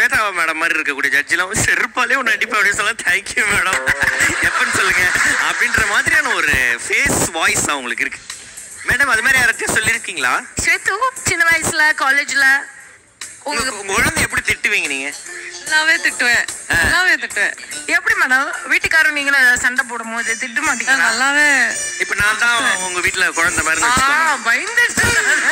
Shweta madam மாதிரி இருக்கக்கூடிய ஜட்ஜிலாம் செருப்பாலே ஒன்று அடிப்பேன் அப்படின்னு சொல்ல தேங்க்யூ மேடம் எப்பன்னு சொல்லுங்க அப்படின்ற மாதிரியான ஒரு ஃபேஸ் வாய்ஸ் அவங்களுக்கு இருக்கு மேடம் அது மாதிரி யார்கிட்டயும் சொல்லியிருக்கீங்களா ஸ்வேத்து சின்ன வயசுல காலேஜ்ல உங்க உங்க குழந்தை எப்படி திட்டுவீங்க நீங்க நல்லாவே திட்டுவேன் நல்லாவே திட்டுவேன் எப்படி மேடம் வீட்டுக்காரர் நீங்களும் ஏதாவது சண்டை போடும் போது திட்ட மாட்டீங்க நல்லாவே இப்ப நான் தான் உங்க வீட்ல குழந்தை மாதிரி வச்சுக்கோங்க. பயந்துட்டு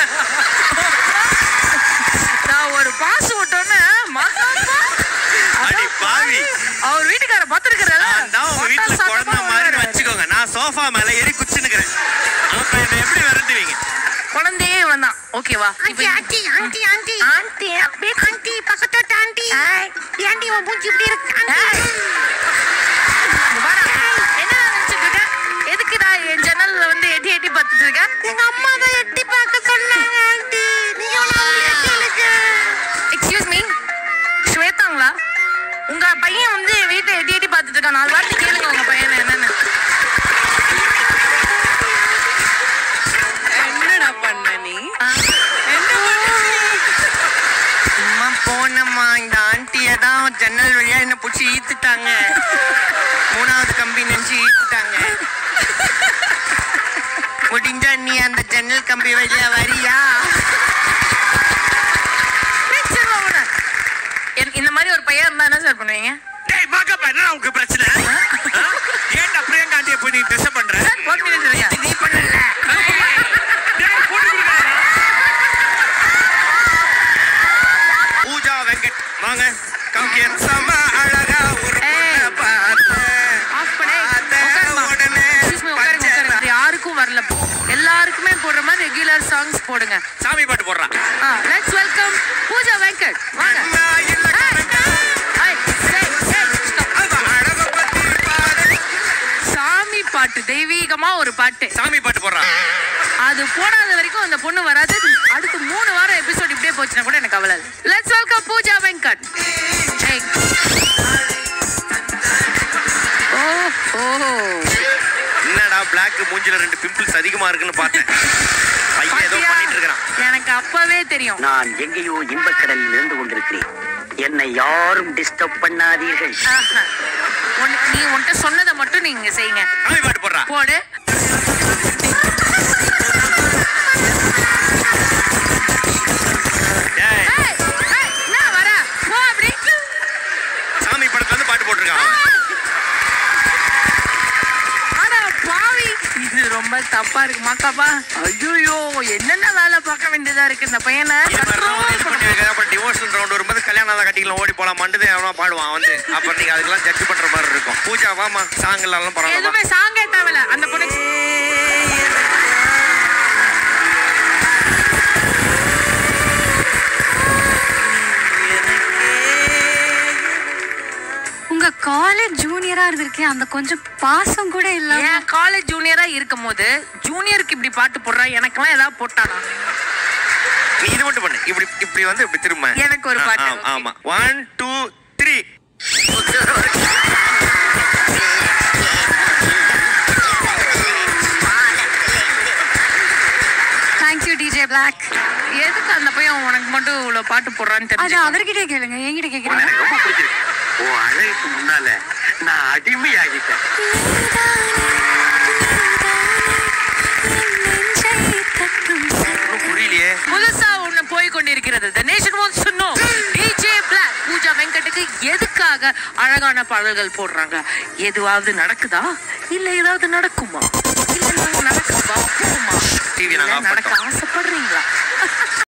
நான் ஒரு பாஸ் விட்டோன்னே மகாப்பா. அடி பாவி. அவர் வீட்டுக்கார பாத்துருக்கிறல நான் தான் உங்க வீட்ல குழந்தை மாதிரி வச்சுக்கோங்க நான் சோஃபா மேல ஏறி குச்சினுக்கிறேன் அப்ப என்ன எப்படி விரட்டுவீங்க குழந்தையே வந்தான் ஓகேவா aunty aunty aunty aunty aunty அப்படியே ஆண்டி பக்கத்தோட்ட ஆண்டி ஏண்டி உன் மூஞ்சி இப்படி இருக்கு ஆண்டி ஏய். இங்க பாரு. என்ன நினைச்சிட்டு இருக்க? எதுக்குடா என் ஜன்னல்ல வந்து எட்டி எட்டி பார்த்துட்டு இருக்க? எங்க அம்மா தான் எட்டி பார்க்க சொன்னாங்க ஆண்டி நீ எவ்வளவு கேளுங்க Excuse me, ஸ்வேதாங்களா? உங்க பையன் வந்து வீட்டை எட்டி எட்டி பார்த்துட்டு இருக்கான். நாலு வார்த்தை கேளுங்க உங்க பையனை என்னன்னு. என்னடா பண்ண நீ ஆ. சும்மா போனம்மா இந்த ஆண்டியை தான் ஜன்னல் வழியா என்ன பிடிச்சி ஈத்துட்டாங்க மூணாவது கம்பி நினைச்சு ஈத்துட்டாங்க முடிஞ்சா நீ அந்த ஜன்னல் கம்பி வழியா வரியா நிச்சயமா உன்னை. என்- இந்த மாதிரி ஒரு பையன் இருந்தா என்ன சார் பண்ணுவீங்க டேய் பாக்கப்பா என்ன உனக்கு பிரச்சனை ஆ? ஏன்டா பிரியங்கா ஆண்டியை போய் நீ டிஸ்டர்ப் பண்ற சார் போன் பண்ணி சொல்லுங்க நீ பண்ணல டேய், போட்டு கொடுடா. பூஜா வெங்கட் வாங்க காமிக்க செம அழகா ஒரு பொண்ணை பார்த்தேன். ஆஃப் பண்ணி பார்த்த உட்காருமா. உடனே Excuse me, உட்காருங்க, உட்காருங்க. அது யாருக்கும் வரல எல்லாருக்குமே போடுற மாதிரி ரெகுலர் சாங்ஸ் போடுங்க சாமி பாட்டு போடுறான் லெட்ஸ் வெல்கம் பூஜா வெங்கட் வாங்க நான் இல்ல கணக்கா. Hey, hey, hey, stop. அவ அழக பத்தி பாடு. சாமி பாட்டு தெய்வீகமா ஒரு பாட்டு சாமி பாட்டு போடுறான் அது போடாத வரைக்கும் அந்த பொண்ணு வராது அடுத்து மூணு வாரம் எபிசோட் இப்படியே போச்சுன்னா கூட எனக்கு கவலை let's welcome Pooja Venkat Hey. ஓ ஓ என்னடா பிளாக் மூஞ்சில ரெண்டு பிம்பிள்ஸ் அதிகமா இருக்குன்னு பார்த்தேன் பையன் ஏதோ பாத்தியா? பண்ணிட்டு இருக்கிறான் எனக்கு அப்பவே தெரியும் நான் எங்கேயோ இன்பக்கடலில் இருந்து கொண்டிருக்கிறேன் என்னை யாரும் டிஸ்டர்ப் பண்ணாதீர்கள் ஆஹா. உன்- நீ உன்கிட்ட சொன்னதை மட்டும் நீங்க செய்யுங்க சாமி பாட்டு போடுறான் போடு ஏய், ஏய், ஏய், என்ன வர? போ அப்படி. சாமி படத்துல இருந்து பாட்டு போட்டிருக்கான் அவன். அட பாவி. இது ரொம்ப தப்பா இருக்கு மாக்காப்பா ஐயோ என்னென்ன வேலை பார்க்க வேண்டியதா இருக்கு இந்த பையனை இது மாதிரி தான் control வந்து இது பண்ணி வைக்கிற. அப்புறம் டிவோஷனல் ரவுண்ட் வரும்போது கல்யாணம் தான் கட்டிக்கலாம் ஓடி போலாம் மண்டதே எவனோ பாடுவான் வந்து அப்புறம் நீங்க அதுக்கெல்லாம் ஜட்ஜ் பண்ற மாதிரி இருக்கும் பூஜா வாமா சாங் எல்லாம் பரவாயில்ல எதுவுமே சாங்கே தேவையில்ல அந்த பொண்ணுக்கு உங்க காலேஜ் ஜூனியரா இருந்திருக்கேன் அந்த கொஞ்சம் பாசம் கூட இல்லாம என் காலேஜ் ஜூனியரா இருக்கும் போது ஜூனியருக்கு இப்படி பாட்டு போடுறா எனக்கெல்லாம் ஏதாவது போட்டானா நீ இது மட்டும் பண்ணு இப்படி இப்படி வந்து இப்படி திரும்ப எனக்கு ஒரு பாட்டு, ஆ, okay. ஆமா one two three thank you DJ black எதுக்கு அந்த பையன் உனக்கு மட்டும் இவ்வளவு பாட்டு போடுறான்னு அது தெரிஞ்சு அவர்கிட்ட கேளுங்க என்கிட்ட கேக்குறீங்க எனக்கு ரொம்ப பிடிச்சிருக்கு உன் அழகுக்கு முன்னால நான் அடிமையாகிட்டேன் ஒன்றும் புரியலையே புதுசா ஒண்ணு போய் கொண்டிருக்கிறது The nation wants to know DJ Black Pooja வெங்கட்டுக்கு எதுக்காக அழகான பாடல்கள் போடுறாங்க எதுவாவது நடக்குதா இல்ல ஏதாவது நடக்குமா இல்ல ஏதாவது நடக்குமா போகுமா TV நாங்க இல்ல off நடக்க பண்ணிட்டோம். ஆசைப்படுறீங்களா